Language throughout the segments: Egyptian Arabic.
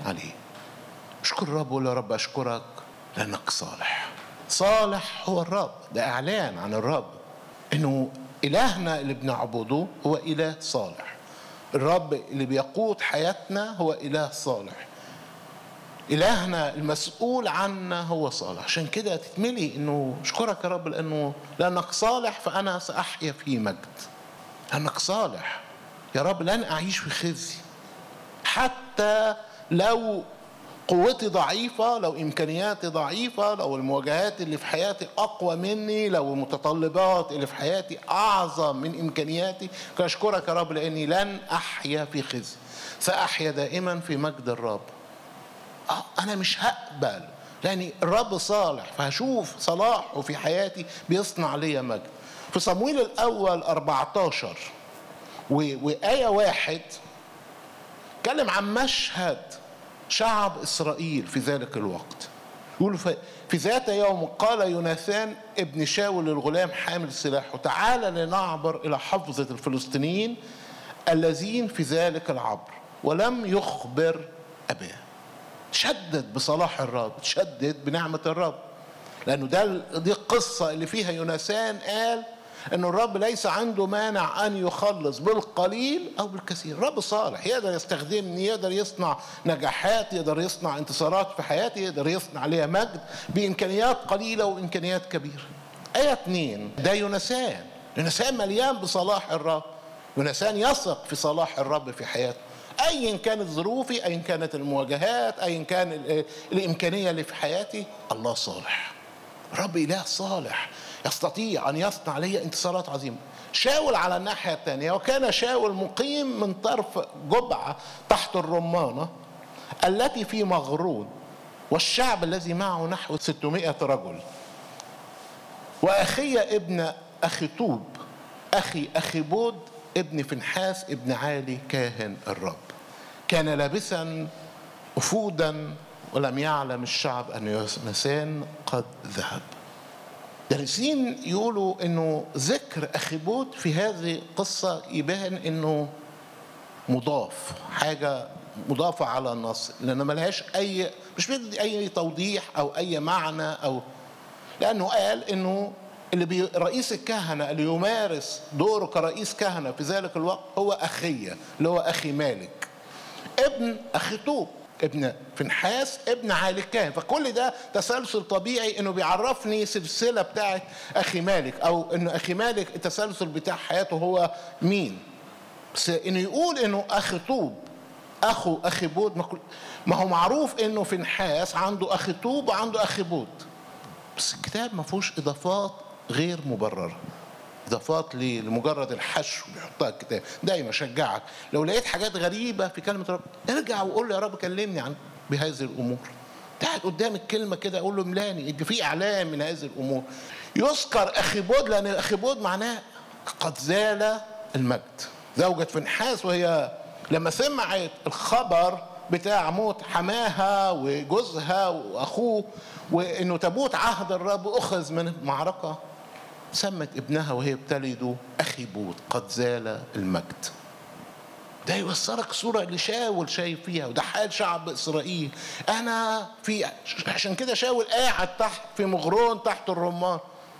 عليه اشكر الرب وقول يا رب اشكرك لانك صالح صالح هو الرب ده اعلان عن الرب انه الهنا اللي بنعبده هو اله صالح الرب اللي بيقود حياتنا هو اله صالح إلهنا المسؤول عنا هو صالح عشان كده تتملي إنه أشكرك يا رب لأنه لأنك صالح فأنا سأحيا في مجد لأنك صالح يا رب لن أعيش في خزي حتى لو قوتي ضعيفة لو إمكانياتي ضعيفة لو المواجهات اللي في حياتي أقوى مني لو المتطلبات اللي في حياتي أعظم من إمكانياتي فأشكرك يا رب لأني لن أحيا في خزي سأحيا دائما في مجد الرب آه أنا مش هقبل لأن الرب صالح فهشوف صلاحه في حياتي بيصنع لي مجد في صمويل الأول 14 و- وآية واحد اتكلم عن مشهد شعب إسرائيل في ذلك الوقت يقول ف- في ذات يوم قال يوناثان ابن شاول الغلام حامل السلاح تعالى لنعبر إلى حفظة الفلسطينيين الذين في ذلك العبر ولم يخبر أباه تشدد بصلاح الرب تشدد بنعمة الرب لأنه ده دي القصة اللي فيها يونسان قال أن الرب ليس عنده مانع أن يخلص بالقليل أو بالكثير الرب صالح يقدر يستخدمني يقدر يصنع نجاحات يقدر يصنع انتصارات في حياتي يقدر يصنع ليها مجد بإمكانيات قليلة وإمكانيات كبيرة آية اتنين ده يونسان يونسان مليان بصلاح الرب يونسان يثق في صلاح الرب في حياته ايا كانت ظروفي ايا كانت المواجهات ايا كان ال- الامكانيه اللي في حياتي الله صالح رب اله صالح يستطيع ان يصنع لي انتصارات عظيمه شاول على الناحيه الثانيه وكان شاول مقيم من طرف جبعه تحت الرمانه التي في مغرون والشعب الذي معه نحو 600 رجل وأخي ابن أخيتوب أخي أخيبود ابن فنحاس ابن عالي كاهن الرب كان لابسا أفودا ولم يعلم الشعب أن يونسان قد ذهب دارسين يقولوا انه ذكر اخيبود في هذه القصه يبان انه مضاف حاجه مضافه على النص لان ملهاش اي مش بيدي اي توضيح او اي معنى او لانه قال انه اللي بي رئيس الكهنه اللي يمارس دوره كرئيس كهنه في ذلك الوقت هو اخيه اللي هو اخي مالك ابن اخيتوب ابن فنحاس ابن عالي الكاهن فكل ده تسلسل طبيعي انه بيعرفني سلسله بتاعت اخي مالك او انه اخي مالك التسلسل بتاع حياته هو مين بس انه يقول انه اخي طوب اخو اخي بود ما, كل ما هو معروف انه فنحاس عنده اخي طوب وعنده اخي بود بس الكتاب ما فيهوش اضافات غير مبرره اضافات لمجرد الحشو بيحطها الكتاب دايما اشجعك لو لقيت حاجات غريبه في كلمه رب ارجع وقول له يا رب كلمني عن بهذه الامور قاعد قدام الكلمه كده اقول له ملاني يبقى في اعلام من هذه الامور يذكر اخي بود لان اخي بود معناه قد زال المجد زوجة فنحاس وهي لما سمعت الخبر بتاع موت حماها وجوزها واخوه وانه تابوت عهد الرب اخذ من المعركه سمت ابنها وهي بتلده اخي بود قد زال المجد ده يوصلك صورة اللي شاول شايف فيها وده حال شعب إسرائيل أنا في عشان كده شاول قاعد تحت في مغرون تحت الرمان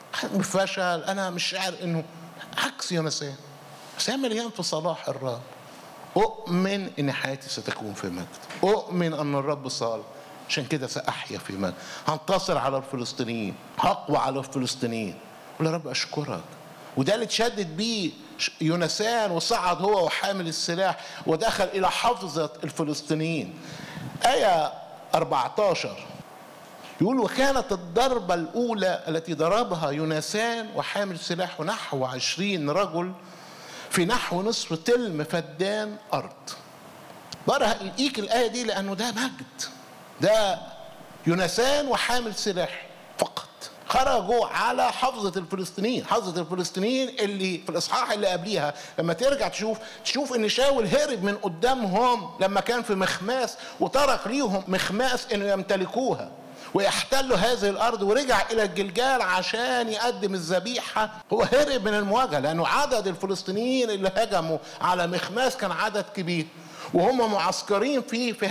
فشل أنا مش شاعر إنه عكس يونسان بس مليان في صلاح الرب أؤمن إن حياتي ستكون في مجد أؤمن أن الرب صالح عشان كده سأحيا في مجد هنتصر على الفلسطينيين هقوى على الفلسطينيين قول يا رب أشكرك وده اللي اتشدد بيه يونسان وصعد هو وحامل السلاح ودخل إلى حفظة الفلسطينيين آية 14 يقول وكانت الضربة الأولى التي ضربها يونسان وحامل سلاح نحو عشرين رجل في نحو نصف تلم فدان أرض بره الإيك الآية دي لأنه ده مجد ده يونسان وحامل سلاح فقط خرجوا على حفظة الفلسطينيين حفظة الفلسطينيين اللي في الإصحاح اللي قبليها لما ترجع تشوف تشوف إن شاول هرب من قدامهم لما كان في مخماس وترك ليهم مخماس إنه يمتلكوها ويحتلوا هذه الارض ورجع الى الجلجال عشان يقدم الذبيحه هو هرب من المواجهه لانه عدد الفلسطينيين اللي هجموا على مخماس كان عدد كبير وهم معسكرين فيه في